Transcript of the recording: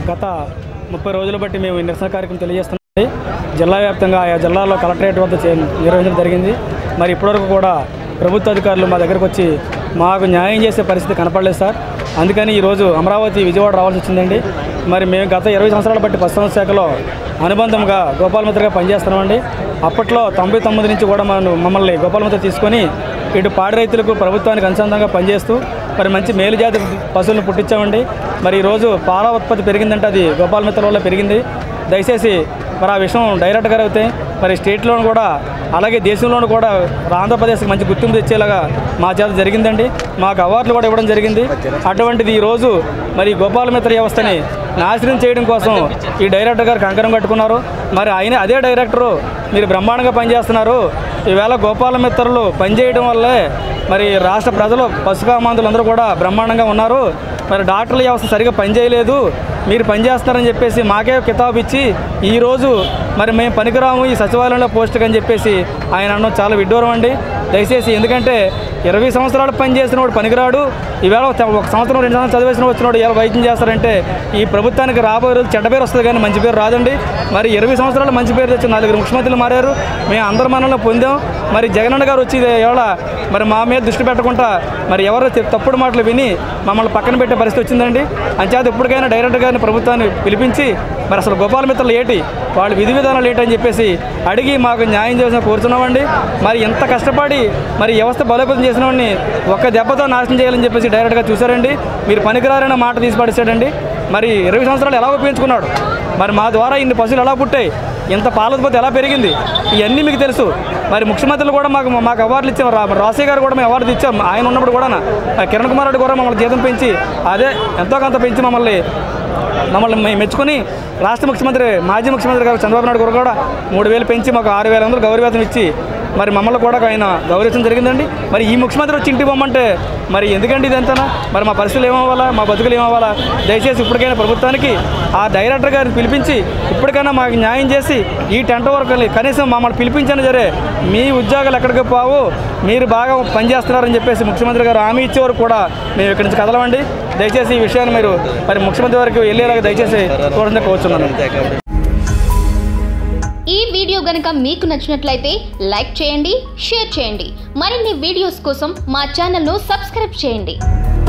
గత ముప్పై రోజులు బట్టి మేము ఈ నిరసన కార్యక్రమం తెలియజేస్తున్నాం జిల్లా వ్యాప్తంగా ఆయా జిల్లాల్లో కలెక్టరేట్ వద్ద చే- నిర్వహించడం జరిగింది మరి ఇప్పటివరకు కూడా ప్రభుత్వ అధికారులు మా దగ్గరకు వచ్చి మాకు న్యాయం చేసే పరిస్థితి కనపడలేదు సార్ అందుకని ఈరోజు అమరావతి విజయవాడ రావాల్సి వచ్చిందండి మరి మేము గత ఇరవై సంవత్సరాల బట్టి పశుసంవర్ధక శాఖలో అనుబంధంగా గోపాలమిత్రగా పనిచేస్తున్నామండి అప్పట్లో తొంభై తొమ్మిది నుంచి కూడా మనం మమ్మల్ని గోపాలమిత్ర తీసుకొని ఇటు పాడి రైతులకు ప్రభుత్వానికి అనుసంధానంగా పనిచేస్తూ మరి మంచి మేలు జాతి పశువులను పుట్టించామండి మరి ఈరోజు పాల ఉత్పత్తి పెరిగిందంటే అది గోపాలమిత్ర వల్ల పెరిగింది దయచేసి మరి ఆ విషయం డైరెక్ట్ గారు అయితే మరి స్టేట్లోను కూడా అలాగే దేశంలోను కూడా ఆంధ్రప్రదేశ్కి మంచి గుర్తింపు తెచ్చేలాగా మా చేత జరిగిందండి మాకు అవార్డులు కూడా ఇవ్వడం జరిగింది అటువంటిది ఈరోజు మరి గోపాలమిత్ర వ్యవస్థని నాశనం చేయడం కోసం ఈ డైరెక్టర్ గారు కంకణం కట్టుకున్నారు మరి ఆయన అదే డైరెక్టరు మీరు బ్రహ్మాండంగా పనిచేస్తున్నారు ఈవేళ గోపాలమిత్రులు పనిచేయడం వల్లే మరి రాష్ట్ర ప్రజలు పశుకామాంతులు అందరూ కూడా బ్రహ్మాండంగా ఉన్నారు మరి డాక్టర్ల వ్యవస్థ సరిగా పనిచేయలేదు మీరు పనిచేస్తున్నారని చెప్పేసి మాకే కితాబు ఇచ్చి ఈరోజు మరి మేము పనికిరాము ఈ సచివాలయంలో పోస్టుకి అని చెప్పేసి ఆయన అన్న చాలా విడ్డూరం అండి దయచేసి ఎందుకంటే ఇరవై సంవత్సరాలు పనిచేసిన వాడు పనికిరాడు ఈవేళ ఒక ఒక సంవత్సరం రెండు సంవత్సరాలు చదివేసిన వచ్చినోడు ఎలా వైద్యం చేస్తారంటే ఈ ప్రభుత్వానికి రాబోయే రోజు చెడ్డ పేరు వస్తుంది కానీ మంచి పేరు రాదండి మరి ఇరవై సంవత్సరాలు మంచి పేరు తెచ్చి నలుగురు ముఖ్యమంత్రులు మారారు మేము అందరి మనల్ని పొందాం మరి జగనన్న గారు వచ్చి ఇవాళ మరి మా మీద దృష్టి పెట్టకుండా మరి ఎవరు తె- తప్పుడు మాటలు విని మమ్మల్ని పక్కన పెట్టే పరిస్థితి వచ్చిందండి అంచేత ఇప్పటికైనా డైరెక్టర్ గారిని ప్రభుత్వాన్ని పిలిపించి మరి అసలు గోపాల మిత్రులు ఏంటి వాళ్ళ విధి విధానాలు ఏంటి అని చెప్పేసి అడిగి మాకు న్యాయం చేసిన కోరుతున్నామండి మరి ఎంత కష్టపడి మరి వ్యవస్థ బలోపేతం చేసిన వాడిని ఒక్క దెబ్బతో నాశనం చేయాలని చెప్పేసి డైరెక్ట్గా చూశారండి మీరు పనికిరారన్న మాట తీసి పడేశాడండి మరి ఇరవై సంవత్సరాలు ఎలా ఉపయోగించుకున్నాడు మరి మా ద్వారా ఇన్ని పశువులు ఎలా పుట్టాయి ఇంత పాల ఉత్పత్తి ఎలా పెరిగింది ఇవన్నీ మీకు తెలుసు మరి ముఖ్యమంత్రులు కూడా మాకు మాకు అవార్డులు ఇచ్చాం రా- రాజశేఖర్ గారు కూడా మేము అవార్డు ఇచ్చాం ఆయన ఉన్నప్పుడు కూడా కిరణ్ కుమార్ రెడ్డి కూడా మమ్మల్ని జీతం పెంచి అదే ఎంతో కొంత పెంచి మమ్మల్ని మమ్మల్ని మె- మెచ్చుకొని రాష్ట్ర ముఖ్యమంత్రి మాజీ ముఖ్యమంత్రి గారు చంద్రబాబు నాయుడు గారు కూడా మూడు వేలు పెంచి మాకు ఆరు వేల వందలు గౌరవేతం ఇచ్చి మరి మమ్మల్ని కూడా ఆయన గౌరవించడం జరిగిందండి మరి ఈ ముఖ్యమంత్రి వచ్చి ఇంటికి పొమ్మంటే మరి ఎందుకండి ఇదంతా మరి మా పరిస్థితులు ఏమవ్వాలా మా బతుకులు ఏమవ్వాలా దయచేసి ఇప్పటికైనా ప్రభుత్వానికి ఆ డైరెక్టర్ గారిని పిలిపించి ఇప్పటికైనా మాకు న్యాయం చేసి ఈ టెంట్ వరకు కనీసం మమ్మల్ని పిలిపించండి సరే మీ ఉద్యోగాలు ఎక్కడికి పోవు మీరు బాగా పనిచేస్తున్నారని చెప్పేసి ముఖ్యమంత్రి గారు హామీ ఇచ్చే వరకు కూడా మేము ఇక్కడి నుంచి కదలమండి దయచేసి ఈ విషయాన్ని మీరు మరి ముఖ్యమంత్రి వరకు వెళ్ళేలాగా దయచేసి చూడండి కోరుచున్నాను ఈ వీడియో గనుక మీకు నచ్చినట్లయితే లైక్ చేయండి షేర్ చేయండి మరిన్ని వీడియోస్ కోసం మా ఛానల్ను సబ్స్క్రైబ్ చేయండి